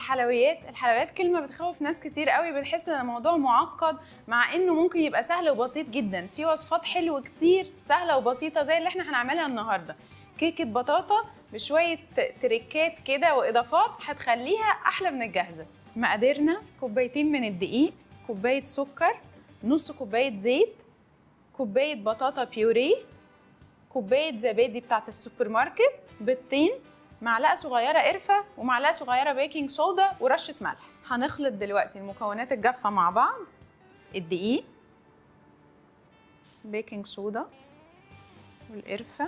الحلويات الحلويات كلمه بتخوف ناس كتير قوي بتحس ان الموضوع معقد مع انه ممكن يبقى سهل وبسيط جدا في وصفات حلوه كتير سهله وبسيطه زي اللي احنا هنعملها النهارده كيكه بطاطا بشويه تريكات كده واضافات هتخليها احلى من الجاهزه مقاديرنا كوبايتين من الدقيق كوبايه سكر نص كوبايه زيت كوبايه بطاطا بيوريه كوبايه زبادي بتاعت السوبر ماركت بيضتين معلقه صغيره قرفه ومعلقه صغيره بيكنج صودا ورشه ملح هنخلط دلوقتي المكونات الجافه مع بعض الدقيق بيكنج صودا والقرفه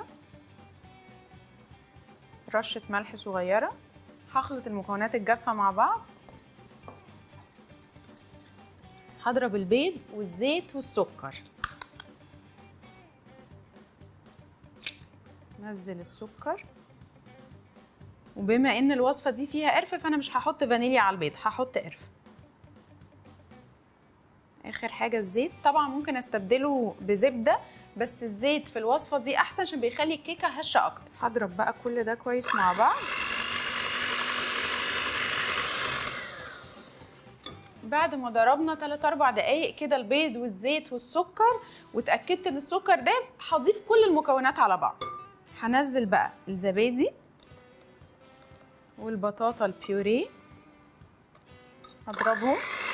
رشه ملح صغيره هخلط المكونات الجافه مع بعض هضرب البيض والزيت والسكر نزل السكر وبما ان الوصفه دي فيها قرفه فانا مش هحط فانيليا على البيض هحط قرفه اخر حاجه الزيت طبعا ممكن استبدله بزبده بس الزيت في الوصفه دي احسن عشان بيخلي الكيكه هشه اكتر هضرب بقى كل ده كويس مع بعض بعد ما ضربنا 3 4 دقايق كده البيض والزيت والسكر واتاكدت ان السكر داب هضيف كل المكونات على بعض هنزل بقى الزبادي والبطاطا البيوريه هضربهم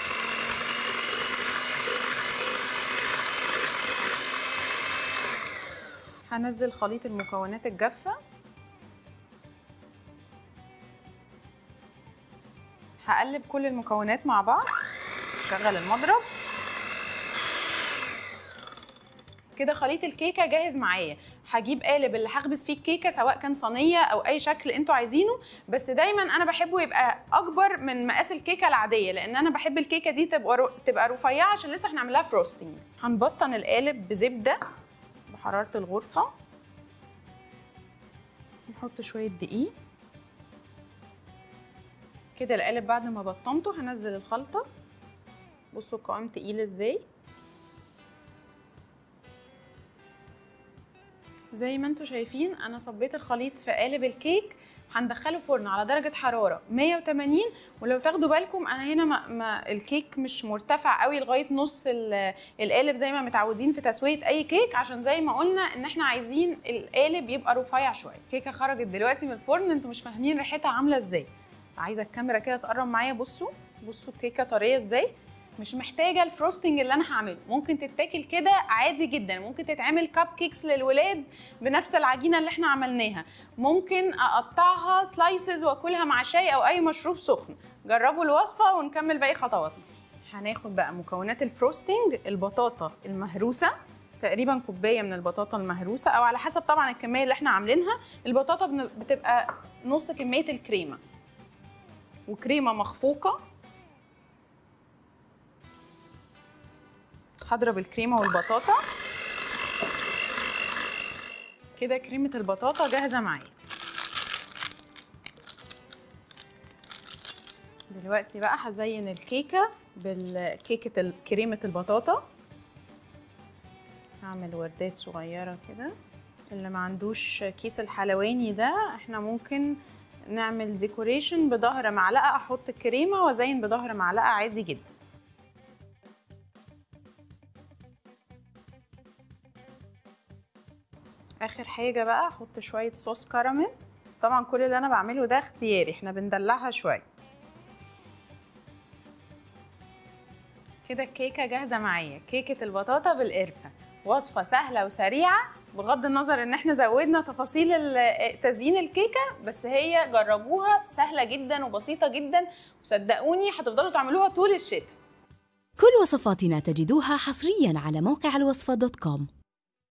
هنزل خليط المكونات الجافه هقلب كل المكونات مع بعض شغل المضرب كده خليط الكيكه جاهز معايا هجيب قالب اللي هخبز فيه الكيكه سواء كان صينيه او اي شكل انتوا عايزينه بس دايما انا بحبه يبقى اكبر من مقاس الكيكه العاديه لان انا بحب الكيكه دي تبقى رو... تبقى رفيعه عشان لسه هنعملها فروستنج هنبطن القالب بزبده بحراره الغرفه نحط شويه دقيق كده القالب بعد ما بطنته هنزل الخلطه بصوا القوام تقيل ازاي زي ما انتم شايفين انا صبيت الخليط في قالب الكيك هندخله فرن على درجة حرارة 180 ولو تاخدوا بالكم انا هنا ما, ما الكيك مش مرتفع قوي لغاية نص القالب زي ما متعودين في تسوية اي كيك عشان زي ما قلنا ان احنا عايزين القالب يبقى رفيع شوية الكيكة خرجت دلوقتي من الفرن انتوا مش فاهمين ريحتها عاملة ازاي عايزة الكاميرا كده تقرب معايا بصوا بصوا الكيكة طرية ازاي مش محتاجه الفروستنج اللي انا هعمله ممكن تتاكل كده عادي جدا ممكن تتعمل كاب كيكس للولاد بنفس العجينه اللي احنا عملناها ممكن اقطعها سلايسز واكلها مع شاي او اي مشروب سخن جربوا الوصفه ونكمل باقي خطواتنا هناخد بقى مكونات الفروستنج البطاطا المهروسه تقريبا كوبايه من البطاطا المهروسه او على حسب طبعا الكميه اللي احنا عاملينها البطاطا بتبقى نص كميه الكريمه وكريمه مخفوقه هضرب الكريمه والبطاطا كده كريمه البطاطا جاهزه معايا دلوقتي بقى هزين الكيكه بالكيكه كريمه البطاطا هعمل وردات صغيره كده اللي ما عندوش كيس الحلواني ده احنا ممكن نعمل ديكوريشن بظهر معلقه احط الكريمه وازين بظهر معلقه عادي جدا اخر حاجه بقى احط شويه صوص كراميل طبعا كل اللي انا بعمله ده اختياري احنا بندلعها شويه كده الكيكه جاهزه معايا كيكه البطاطا بالقرفه وصفه سهله وسريعه بغض النظر ان احنا زودنا تفاصيل تزيين الكيكه بس هي جربوها سهله جدا وبسيطه جدا وصدقوني هتفضلوا تعملوها طول الشتاء كل وصفاتنا تجدوها حصريا على موقع الوصفة دوت كوم